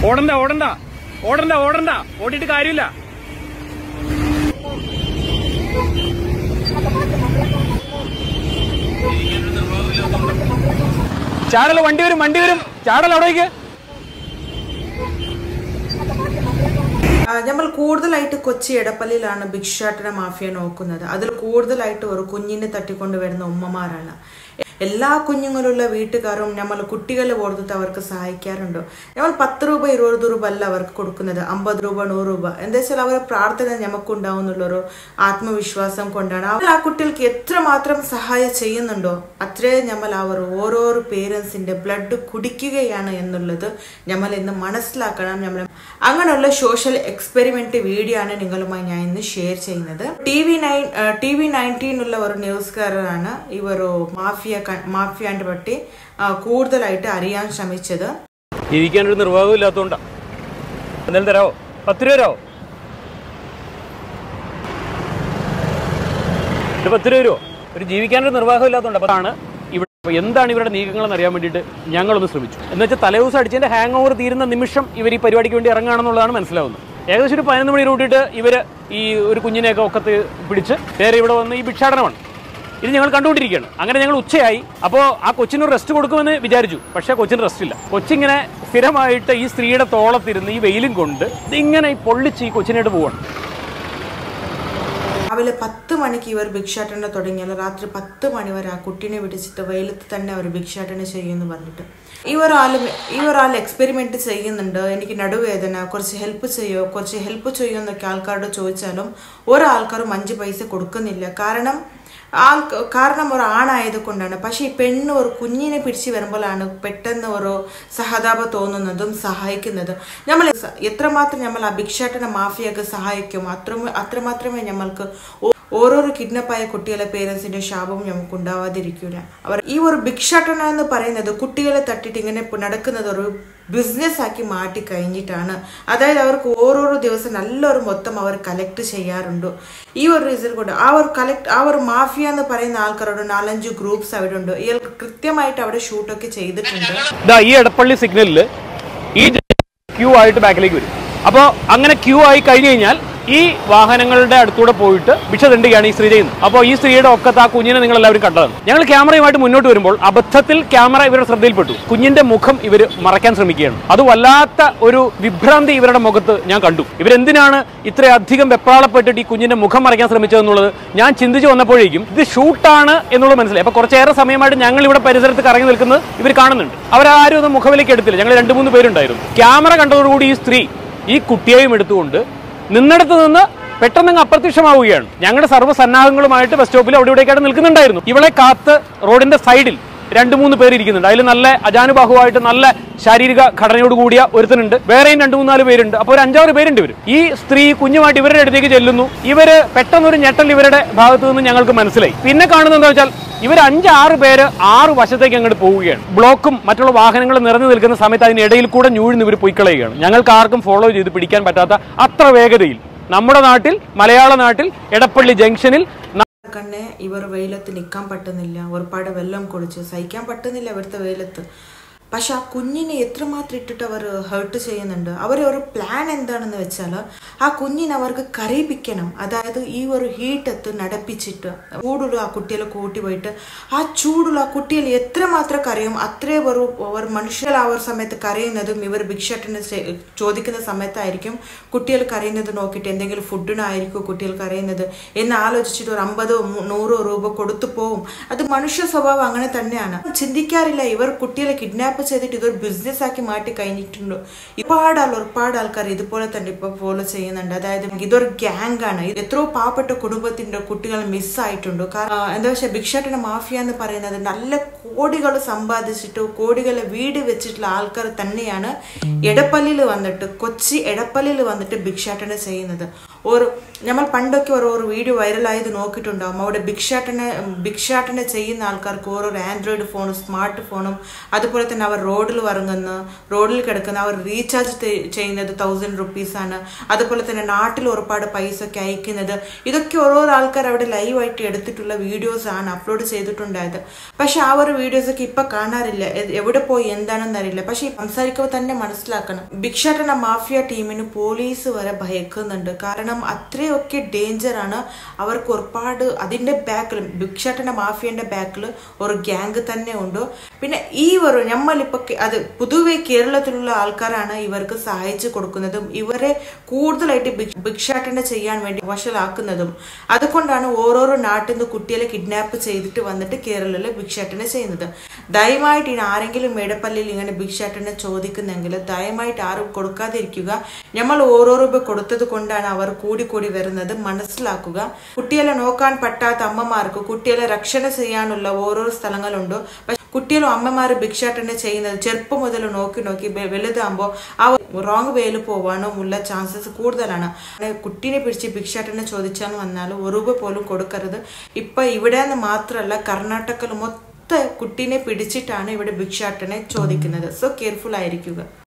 ഓടണ്ട ഓടണ്ട ഓടണ്ട ഓടണ്ട ഓടിയിട്ട് കാര്യമില്ല ചാടല വണ്ടി വരും വണ്ടി വരും ചാടല അവിടേക്ക് ആ, നമ്മൾ കൂടുതലായിട്ട് കൊച്ചി എടപ്പള്ളിയിലാണ് ഭിക്ഷാടന മാഫിയ നോക്കുന്നത് അതിൽ കൂടുതലായിട്ട് ഒരു കുഞ്ഞിനെ തട്ടിക്കൊണ്ട് വരുന്ന ഉമ്മമാരാണ് എല്ലാ കുഞ്ഞുങ്ങളുള്ള വീട്ടുകാരും നമ്മൾ കുട്ടികളെ ഓർത്തിട്ട് അവർക്ക് സഹായിക്കാറുണ്ട് നമ്മൾ പത്ത് രൂപ ഇരുപത് രൂപ അല്ല അവർക്ക് കൊടുക്കുന്നത് അമ്പത് രൂപ നൂറ് രൂപ എന്താ വെച്ചാൽ അവരുടെ പ്രാർത്ഥന നമുക്കുണ്ടാവുന്നുള്ളൊരു ആത്മവിശ്വാസം കൊണ്ടാണ് അവർ ആ കുട്ടികൾക്ക് എത്രമാത്രം സഹായം ചെയ്യുന്നുണ്ടോ അത്രയും നമ്മൾ അവർ ഓരോരോ പേരൻസിന്റെ ബ്ലഡ് കുടിക്കുകയാണ് എന്നുള്ളത് നമ്മൾ ഇന്ന് മനസ്സിലാക്കണം നമ്മൾ അങ്ങനെയുള്ള സോഷ്യൽ എക്സ്പെരിമെന്റ് വീഡിയോ ആണ് നിങ്ങളുമായി ഞാൻ ഇന്ന് ഷെയർ ചെയ്യുന്നത് T V nine T V നയൻറ്റീനുള്ള ഒരു ന്യൂസ്കാരനാണ് ഇവർ മാഫിയ മാഫിയാൻ്റെ പറ്റി ആ, കൂടുതലായിട്ട് അറിയാൻ ശ്രമിച്ചത് ജീവിക്കാനൊരു നിർവാഹവും ഇല്ലാത്തതുകൊണ്ടാ എന്തെങ്കിലും തരാവോ പത്ത് രൂപ തരാവോ ഇത് പത്ത് രൂപ തരുമോ ഒരു ജീവിക്കാനൊരു നിർവാഹം ഇല്ലാത്തതുകൊണ്ട് അപ്പോൾ അതാണ് ഇവിടെ അപ്പോൾ എന്താണ് ഇവരുടെ നീക്കങ്ങളെന്ന് അറിയാൻ വേണ്ടിയിട്ട് ഞങ്ങളൊന്ന് ശ്രമിച്ചു എന്ന് വെച്ചാൽ തലേദിവസം അടിച്ചതിന്റെ ഹാങ് ഓവർ തീരുന്ന നിമിഷം ഇവർ ഈ പരിപാടിക്ക് വേണ്ടി ഇറങ്ങുകയാണെന്നുള്ളതാണ് മനസ്സിലാവുന്നത് ഏകദേശം ഒരു പതിനൊന്ന് മണി കൂട്ടിയിട്ട് ഇവർ ഈ ഒരു കുഞ്ഞിനെയൊക്കെ ഒക്കത്ത് പിടിച്ച് നേരെ ഇവിടെ വന്ന് ഈ ഭിക്ഷാടനമാണ് ഇത് ഞങ്ങൾ കണ്ടുകൊണ്ടിരിക്കുകയാണ് അങ്ങനെ ഞങ്ങൾ ഉച്ചയായി അപ്പോൾ ആ കൊച്ചിന് റെസ്റ്റ് കൊടുക്കുമെന്ന് വിചാരിച്ചു പക്ഷേ കൊച്ചിന് റെസ്റ്റ് ഇല്ല കൊച്ചിങ്ങനെ സ്ഥിരമായിട്ട് ഈ സ്ത്രീയുടെ തോളത്തിരുന്ന് ഈ വെയിലും കൊണ്ട് ഇതിങ്ങനെ ഈ പൊള്ളിച്ച് ഈ കൊച്ചിനായിട്ട് പോവാണ് രാവിലെ പത്ത് മണിക്ക് ഇവർ ഭിക്ഷാടന തുടങ്ങിയാൽ രാത്രി പത്ത് മണി വരെ ആ കുട്ടീനെ പിടിച്ചിട്ട് വെയിലത്ത് തന്നെ അവർ ഭിക്ഷാടന ചെയ്യുമെന്ന് പറഞ്ഞിട്ട് ഇവരാൾ ഇവരാൾ എക്സ്പെരിമെന്റ് ചെയ്യുന്നുണ്ട് എനിക്ക് നടുവേദന കുറച്ച് ഹെൽപ്പ് ചെയ്യോ കുറച്ച് ഹെൽപ്പ് ചെയ്യോ എന്നൊക്കെ ആൾക്കാരോട് ചോദിച്ചാലും ഒരാൾക്കാരും അഞ്ച് പൈസ കൊടുക്കുന്നില്ല കാരണം ആൾ കാരണം ഒരു ആണായത് കൊണ്ടാണ് പക്ഷെ ഈ പെണ്ണ് ഒരു കുഞ്ഞിനെ പിടിച്ച് വരുമ്പോഴാണ് പെട്ടെന്ന് ഒരു സഹതാപം തോന്നുന്നതും സഹായിക്കുന്നതും നമ്മൾ എത്രമാത്രം നമ്മൾ ആ ഭിക്ഷാടന മാഫിയൊക്കെ സഹായിക്കും അത്ര അത്രമാത്രമേ നമ്മൾക്ക് ഓ- ഓരോരോ കിഡ്നപ്പായ കുട്ടികളെ പേരൻസിന്റെ ശാപവും നമുക്ക് ഉണ്ടാവാതിരിക്കില്ല അവർ ഈ ഒരു ഭിക്ഷാടന എന്ന് പറയുന്നത് കുട്ടികളെ തട്ടിട്ട് ഇങ്ങനെ ഇപ്പൊ നടക്കുന്നത് ഒരു ബിസിനസ് ആക്കി മാറ്റി കഴിഞ്ഞിട്ടാണ് അതായത് അവർക്ക് ഓരോരോ ദിവസം നല്ലൊരു മൊത്തം അവർ കളക്ട് ചെയ്യാറുണ്ട് ഈ ഒരു റീസൺ കൊണ്ട് ആ ഒരു കളക്ട് ആ ഒരു മാഫിയ എന്ന് പറയുന്ന ആൾക്കാരോട് നാലഞ്ച് ഗ്രൂപ്പ്സ് അവിടെ ഉണ്ട് ഇയാൾക്ക് കൃത്യമായിട്ട് അവിടെ ഷൂട്ടൊക്കെ ചെയ്തിട്ടുണ്ട് ഇതാ ഈ എടപ്പള്ളി സിഗ്നലിൽ ഈ ക്യൂ ആയിട്ട് ബാക്കിലേക്ക് വരും അപ്പോൾ അങ്ങനെ ക്യൂ ആയി കഴിഞ്ഞു കഴിഞ്ഞാൽ ഈ വാഹനങ്ങളുടെ അടുത്തൂടെ പോയിട്ട് ഭിക്ഷ തെണ്ടുകയാണ് ഈ സ്ത്രീ ചെയ്യുന്നത് അപ്പോൾ ഈ സ്ത്രീയുടെ ഒക്കത്ത് ആ കുഞ്ഞിനെ നിങ്ങൾ എല്ലാവരും കണ്ടതാണ് ഞങ്ങൾ ക്യാമറയുമായിട്ട് മുന്നോട്ട് വരുമ്പോൾ അബദ്ധത്തിൽ ക്യാമറ ഇവരുടെ ശ്രദ്ധയിൽപ്പെട്ടു കുഞ്ഞിന്റെ മുഖം ഇവർ മറയ്ക്കാൻ ശ്രമിക്കുകയാണ് അത് വല്ലാത്ത ഒരു വിഭ്രാന്തി ഇവരുടെ മുഖത്ത് ഞാൻ കണ്ടു ഇവരെന്തിനാണ് ഇത്രയധികം വെപ്രാളപ്പെട്ടിട്ട് ഈ കുഞ്ഞിന്റെ മുഖം മറയ്ക്കാൻ ശ്രമിച്ചതെന്നുള്ളത് ഞാൻ ചിന്തിച്ചു വന്നപ്പോഴേക്കും ഇത് ഷൂട്ടാണ് എന്നുള്ളത് മനസ്സിലായി അപ്പോൾ കുറച്ചേറെ സമയമായിട്ട് ഞങ്ങൾ ഇവിടെ പരിസരത്ത് കറങ്ങി നിൽക്കുന്നത് ഇവർ കാണുന്നുണ്ട് അവരാരും ഒന്നും മുഖവിലേക്ക് എടുത്തില്ല ഞങ്ങൾ രണ്ട് മൂന്ന് പേരുണ്ടായിരുന്നു ക്യാമറ കണ്ടതോടുകൂടി ഈ സ്ത്രീ ഈ കുട്ടിയെയും എടുത്തുകൊണ്ട് നിന്നിടത്ത് നിന്ന് പെട്ടെന്ന് അങ്ങ് അപ്രത്യക്ഷമാവുകയാണ് ഞങ്ങളുടെ സർവ്വസന്നാഹങ്ങളുമായിട്ട് ബസ് സ്റ്റോപ്പിൽ അവിടെ ഇവിടേക്കായിട്ട് നിൽക്കുന്നുണ്ടായിരുന്നു ഇവളെ കാത്ത് റോഡിന്റെ സൈഡിൽ രണ്ട് മൂന്ന് പേര് ഇരിക്കുന്നുണ്ട് അതിൽ നല്ല അജാനുബാഹുവായിട്ട് നല്ല ശാരീരിക ഘടനയോട് കൂടിയ ഒരുത്തനുണ്ട് വേറെയും രണ്ട് മൂന്നാല് പേരുണ്ട് അപ്പോൾ ഒരു അഞ്ചാറ് പേരുണ്ട് ഇവർ ഈ സ്ത്രീ കുഞ്ഞുമായിട്ട് ഇവരുടെ അടുത്തേക്ക് ചെല്ലുന്നു ഇവര് പെട്ടെന്നൊരു ഞെട്ടൽ ഇവരുടെ ഭാഗത്തു നിന്ന് ഞങ്ങൾക്ക് മനസ്സിലായി പിന്നെ കാണുന്നത് എന്താ വെച്ചാൽ ഇവർ അഞ്ചാറ് പേര് ആറ് വശത്തേക്ക് അങ്ങോട്ട് പോവുകയാണ് ബ്ലോക്കും മറ്റുള്ള വാഹനങ്ങളും നിറഞ്ഞു നിൽക്കുന്ന സമയത്ത് അതിനിടയിൽ കൂടെ ഞൂഴ്ന്ന് ഇവർ പോയി കളയുകയാണ് ഞങ്ങൾക്ക് ആർക്കും ഫോളോ ചെയ്ത് പിടിക്കാൻ പറ്റാത്ത അത്ര വേഗതയിൽ നമ്മുടെ നാട്ടിൽ മലയാള നാട്ടിൽ എടപ്പള്ളി ജംഗ്ഷനിൽ കണ്ണെ ഇവർ വെയിലത്ത് നിൽക്കാൻ പറ്റുന്നില്ല ഒരുപാട് വെള്ളം കുടിച്ച് സഹിക്കാൻ പറ്റുന്നില്ല ഇവിടുത്തെ വെയിലത്ത് പക്ഷെ ആ കുഞ്ഞിനെ എത്രമാത്രം ഇട്ടിട്ട് അവർ ഹേർട്ട് ചെയ്യുന്നുണ്ട് അവരെ ഒരു പ്ലാൻ എന്താണെന്ന് വെച്ചാൽ ആ കുഞ്ഞിനെ അവർക്ക് കരയിപ്പിക്കണം അതായത് ഈ ഒരു ഹീറ്റത്ത് നടപ്പിച്ചിട്ട് ചൂടുള്ള ആ കുട്ടികളെ കൂട്ടി പോയിട്ട് ആ ചൂടുള്ള ആ കുട്ടികൾ എത്രമാത്രം കരയും അത്രേ ഒരു ഒരു മനുഷ്യർ ആ ഒരു സമയത്ത് കരയുന്നതും ഇവർ ഭിക്ഷട്ടിന് ചോദിക്കുന്ന സമയത്തായിരിക്കും കുട്ടികൾ കരയുന്നത് നോക്കിയിട്ട് എന്തെങ്കിലും ഫുഡിനായിരിക്കും കുട്ടികൾ കരയുന്നത് എന്ന് ആലോചിച്ചിട്ട് ഒരു അമ്പതോ മു- നൂറോ രൂപ കൊടുത്തു പോവും അത് മനുഷ്യ സ്വഭാവം അങ്ങനെ തന്നെയാണ് ചിന്തിക്കാറില്ല ഇവർ കുട്ടികളെ കിഡ്നാപ്പ് ചെയ്തിട്ട് ഇതൊരു ബിസിനസ് ആക്കി മാറ്റി കഴിഞ്ഞിട്ടുണ്ട് ഒരുപാട് ആൾ ഒരുപാട് ആൾക്കാർ ഇതുപോലെ തന്നെ ഇപ്പൊ ഫോളോ ചെയ്യുന്നുണ്ട് അതായത് ഇതൊരു ഗ്യാങ് ആണ് ഇത് എത്രയോ പാവപ്പെട്ട കുടുംബത്തിന്റെ കുട്ടികൾ മിസ്സായിട്ടുണ്ട് കാരണം ആ, എന്താ വെച്ചാൽ ഭിക്ഷാടന മാഫിയ എന്ന് പറയുന്നത് നല്ല കോടികൾ സമ്പാദിച്ചിട്ട് കോടികളെ വീട് വെച്ചിട്ടുള്ള ആൾക്കാർ തന്നെയാണ് എടപ്പള്ളിയിൽ വന്നിട്ട് കൊച്ചി എടപ്പള്ളിയിൽ വന്നിട്ട് ഭിക്ഷാടന ചെയ്യുന്നത് ഒരു നമ്മൾ പണ്ടൊക്കെ ഓരോ ഒരു വീഡിയോ വൈറലായത് നോക്കിയിട്ടുണ്ടാവും അവിടെ ഭിക്ഷാട്ടനെ ഭിക്ഷാട്ടനെ ചെയ്യുന്ന ആൾക്കാർക്ക് ഓരോ ആൻഡ്രോയിഡ് ഫോണും സ്മാർട്ട് ഫോണും അതുപോലെ തന്നെ അവർ റോഡിൽ ഇറങ്ങുന്ന റോഡിൽ കിടക്കുന്ന അവർ റീചാർജ് ചെയ്യുന്നത് തൗസൻഡ് റുപ്പീസാണ് അതുപോലെ തന്നെ നാട്ടിൽ ഒരുപാട് പൈസ ഒക്കെ അയക്കുന്നത് ഇതൊക്കെ ഓരോരോ ആൾക്കാർ അവിടെ ലൈവായിട്ട് എടുത്തിട്ടുള്ള വീഡിയോസ് ആണ് അപ്ലോഡ് ചെയ്തിട്ടുണ്ടായത് പക്ഷെ ആ ഒരു വീഡിയോസ് ഒക്കെ ഇപ്പൊ കാണാറില്ല എ- എവിടെ പോയി എന്താണെന്ന് അറിയില്ല പക്ഷെ ഈ സംസാരിക്കുമ്പോൾ തന്നെ മനസ്സിലാക്കണം ഭിക്ഷാടന മാഫിയ ടീമിന് പോലീസ് വരെ ഭയക്കുന്നുണ്ട് കാരണം അത്രയൊക്കെ ഡേഞ്ചർ ആണ് അവർക്ക് ഒരുപാട് അതിന്റെ ബാക്കിൽ ഭിക്ഷാടന മാഫിയന്റെ ബാക്കിൽ ഒരു ഗ്യാങ് തന്നെ ഉണ്ട് പിന്നെ ഈ ഒരു നമ്മളിപ്പോ കെ- അത് പൊതുവെ കേരളത്തിലുള്ള ആൾക്കാരാണ് ഇവർക്ക് സഹായിച്ചു കൊടുക്കുന്നതും ഇവരെ കൂടുതലായിട്ട് ഭിക്ഷ- ഭിക്ഷാടന ചെയ്യാൻ വേണ്ടി വഷളാക്കുന്നതും അതുകൊണ്ടാണ് ഓരോരോ നാട്ടിൽ നിന്ന് കുട്ടികളെ കിഡ്നാപ്പ് ചെയ്തിട്ട് വന്നിട്ട് കേരളത്തിൽ ഭിക്ഷാടന ചെയ്യുന്നത് ദയമായിട്ട് ഇനി ആരെങ്കിലും മേടപ്പള്ളിയിൽ ഇങ്ങനെ ഭിക്ഷാടന ചോദിക്കുന്നെങ്കിൽ ദയമായിട്ട് ആരും കൊടുക്കാതിരിക്കുക നമ്മൾ ഓരോ രൂപ കൊടുത്തത് കൊണ്ടാണ് അവർ കൂടി കൂടി വരുന്നത് മനസ്സിലാക്കുക കുട്ടികളെ നോക്കാൻ പറ്റാത്ത അമ്മമാർക്ക് കുട്ടികളെ രക്ഷണ ചെയ്യാനുള്ള ഓരോ സ്ഥലങ്ങളുണ്ട് പക്ഷെ കുട്ടികളും അമ്മമാര് ഭിക്ഷാടന ചെയ്യുന്നത് ചെറുപ്പം മുതൽ നോക്കി നോക്കി വെ- വലുതാകുമ്പോൾ ആ റോങ് വേയിൽ പോവാനും ഉള്ള ചാൻസസ് കൂടുതലാണ് അങ്ങനെ കുട്ടീനെ പിടിച്ച് ഭിക്ഷാടന ചോദിച്ചാൽ വന്നാൽ ഒരു രൂപ പോലും കൊടുക്കരുത് ഇപ്പൊ ഇവിടെ നിന്ന് മാത്രമല്ല കർണാടകയിൽ മൊത്തം കുട്ടീനെ പിടിച്ചിട്ടാണ് ഇവിടെ ഭിക്ഷാടനെ ചോദിക്കുന്നത് സോ കെയർഫുൾ ആയിരിക്കുക